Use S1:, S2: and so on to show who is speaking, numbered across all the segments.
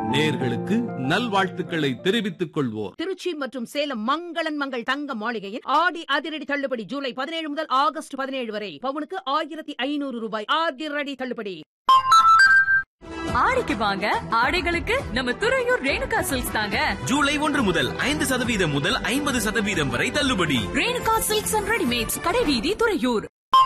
S1: நேர்களுக்கு நல்வாழ்த்துக்களை தெரிவித்துக் கொள்வோர்
S2: திருச்சி மற்றும் சேலம் மங்களன் மங்கள் தங்க மாளிகையில் ஆடி அதிரடி தள்ளுபடி ஜூலை பதினேழு முதல் ஆகஸ்ட் பதினேழு வரை பவுனுக்கு ஆயிரத்தி ஐநூறு ரூபாய் அதிரடி தள்ளுபடி
S3: ஆடிக்கு வாங்க ஆடைகளுக்கு நம்ம துறையூர் ரேணுகா சில்க்ஸ் தாங்க
S4: ஜூலை ஒன்று முதல் ஐந்து சதவீதம் முதல் ஐம்பது சதவீதம் வரை தள்ளுபடி
S3: ரேணுகா சில்க்ஸ் அண்ட் ரெடிமேட்ஸ் கடைவீதி துறையூர்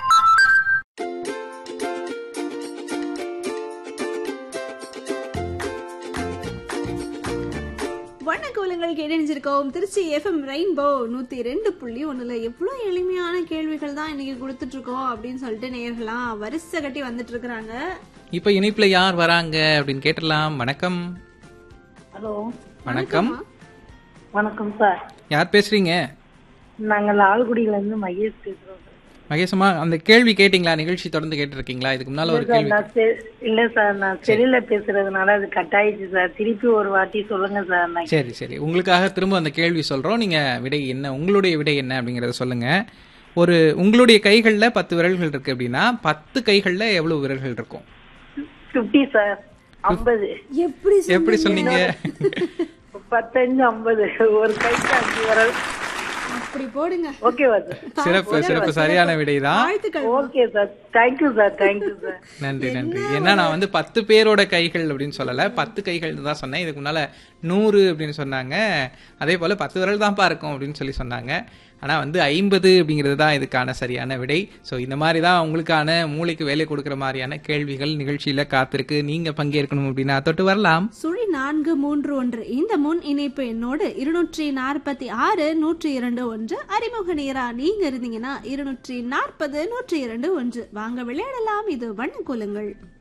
S5: வண்ணக்கோலங்கள் கேட்டணிஞ்சிருக்கோம் திருச்சி எஃப்எம் ரெயின்போ நூத்தி ரெண்டு புள்ளி ஒண்ணுல எவ்வளவு எளிமையான கேள்விகள் தான் இன்னைக்கு கொடுத்துட்டு இருக்கோம் அப்படின்னு சொல்லிட்டு நேர்களாம் வரிசை கட்டி வந்துட்டு இருக்கிறாங்க
S6: இப்ப இணைப்புல யார் வராங்க அப்படின்னு கேட்டலாம் வணக்கம்
S7: ஹலோ
S6: வணக்கம்
S7: வணக்கம் சார்
S6: யார் பேசுறீங்க
S7: நாங்க லால்குடியில இருந்து மகேஷ் பேசுறோம் சார்.
S6: மகேசம்மா அந்த கேள்வி கேட்டீங்களா நிகழ்ச்சி தொடர்ந்து கேட்டு இருக்கீங்களா இதுக்கு முன்னால ஒரு
S7: இல்ல சார்
S6: கேள்வி
S7: நான் செ- இல்ல சார் நான் செல்லுல பேசுறதுனால அது கட் ஆயிடுச்சு சார் திருப்பி ஒரு வாட்டி சொல்லுங்க சார் நான்
S6: சரி சரி உங்களுக்காக திரும்ப அந்த கேள்வி சொல்றோம் நீங்க விடை என்ன உங்களுடைய விடை என்ன அப்படிங்கறத சொல்லுங்க ஒரு உங்களுடைய கைகள்ல பத்து விரல்கள் இருக்கு அப்படின்னா பத்து கைகள்ல எவ்வளவு விரல்கள் இருக்கும்
S7: பிப்டி சார் ஐம்பது
S5: எப்படி
S6: எப்படி சொன்னீங்க
S7: பத்தஞ்சு ஐம்பது ஒரு கைக்கு அஞ்சு வரல்
S5: அப்படி போடுங்க
S7: ஓகேவா சார்
S6: சிறப்பு சிறப்பு சரியான விடைதான்
S5: வாழ்த்துக்கள்
S7: okay sir thank you sir thank you sir
S6: நன்றி நன்றி ஏன்னா நான் வந்து பத்து பேரோட கைகள் அப்படின்னு சொல்லல பத்து கைகள் தான் சொன்னேன் இதுக்கு முன்னால நூறு அப்படின்னு சொன்னாங்க அதே போல பத்து விரல் தான்ப்பா இருக்கும் அப்படின்னு சொல்லி சொன்னாங்க ஆனா வந்து ஐம்பது அப்படிங்கிறது தான் இதுக்கான சரியான விடை ஸோ இந்த மாதிரி தான் உங்களுக்கான மூளைக்கு வேலை கொடுக்குற மாதிரியான கேள்விகள் நிகழ்ச்சியில காத்திருக்கு நீங்க பங்கேற்கணும் அப்படின்னா தொட்டு வரலாம்
S5: சுழி நான்கு மூன்று ஒன்று இந்த முன் இணைப்பு எண்ணோடு இருநூற்றி நாற்பத்தி ஆறு நூற்றி இரண்டு ஒன்று அறிமுக நேரா நீங்க இருந்தீங்கன்னா இருநூற்றி நாற்பது நூற்றி இரண்டு ஒன்று வாங்க விளையாடலாம் இது வண்ண கோலங்கள்